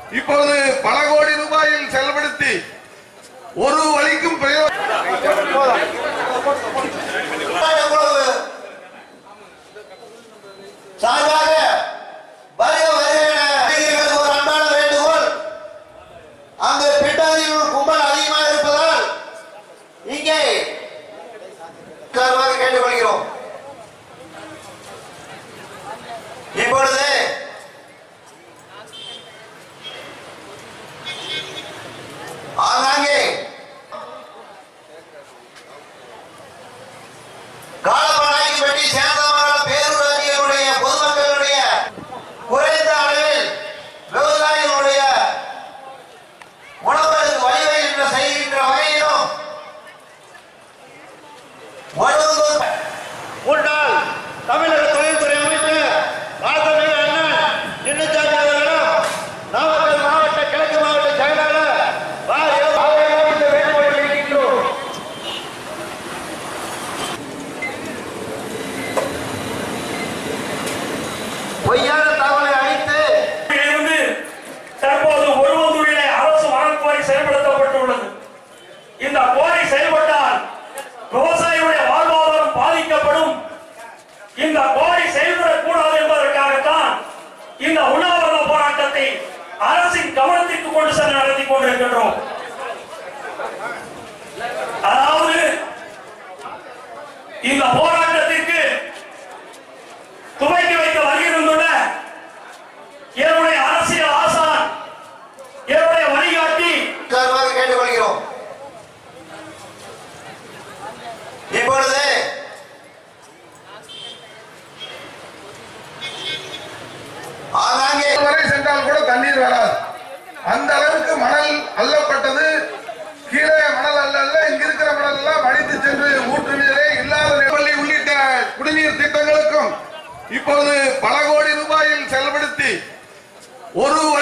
இப்பொழுது பல கோடி ரூபாயில் செயல்படுத்தி ஒரு வழிக்கும் பிரயோஜனம் சார்பாக வருக வருக என அறிஞர்களுக்கு ஒரு அன்பான வேண்டுகோள் அங்கு பிட்டாரியில் கும்பல் அதிகமாக இருப்பதால் இங்கே சார்பாக கேட்டுக்கொள்கிறோம் இப்பொழுது ஆங்காங்கே காலப்படாய்ப்பட்டி சேந்தமங்கலம் பேரூராட்சிகளுடைய பொதுமக்களுடைய குறைந்த அளவில் விவசாயிகளுடைய உணவுகளுக்கு வழிவகுக்கின்ற செய்கின்ற வகையிலும் வருவதும் முன்னாள் தமிழக தொழில்துறை அமைச்சர் ராஜவேல் அண்ணன் சின்னச்சாமி அவர்களும் நாமக்கல் மாவட்ட கிழக்கு மாவட்ட செயலாளர் வா. யோ- அவர்களும் இந்த வேண்டுகோளை வைக்கின்றோம் பொய்யான தகவலை அளித்து இருந்து தற்போது ஒருவந்தூரிலே அரசு வனக்கோரி செயல்படுத்தப்பட்டுள்ளது இந்த கோரி செயல்பட்டால் விவசாயியுடைய வாழ்வாதாரம் பாதிக்கப்படும் இந்த கோரி செயல்படக்கூடாது என்பதற்காகத்தான் இந்த உண்ணாவிரத போராட்டத்தை அரசின் கவனத்திற்கு கொண்டு சென்று நடத்தி கொண்டிருக்கின்றோம் அதாவது இந்த போராட்டத்திற்கு துவக்கி வைக்க வருகின்றுள்ள என்னுடைய அரசியல் ஆசான் என்னுடைய வழிகாட்டி சார்பாக கேட்டுக்கொள்கிறோம் இப்பொழுது ஆங்காங்கே வரை சென்றால் கூட தண்ணீர் வராது அந்த அளவுக்கு மணல் அள்ளப்பட்டது கீழே மணல் அல்ல அல்ல இங்க இருக்கிற மணல் எல்லாம் வடித்து சென்று ஊற்றுவீரே இல்லாத பள்ளி உள்ளிட்ட குடிநீர் திட்டங்களுக்கும் இப்பொழுது பல கோடி ரூபாயில் செயல்படுத்தி ஒரு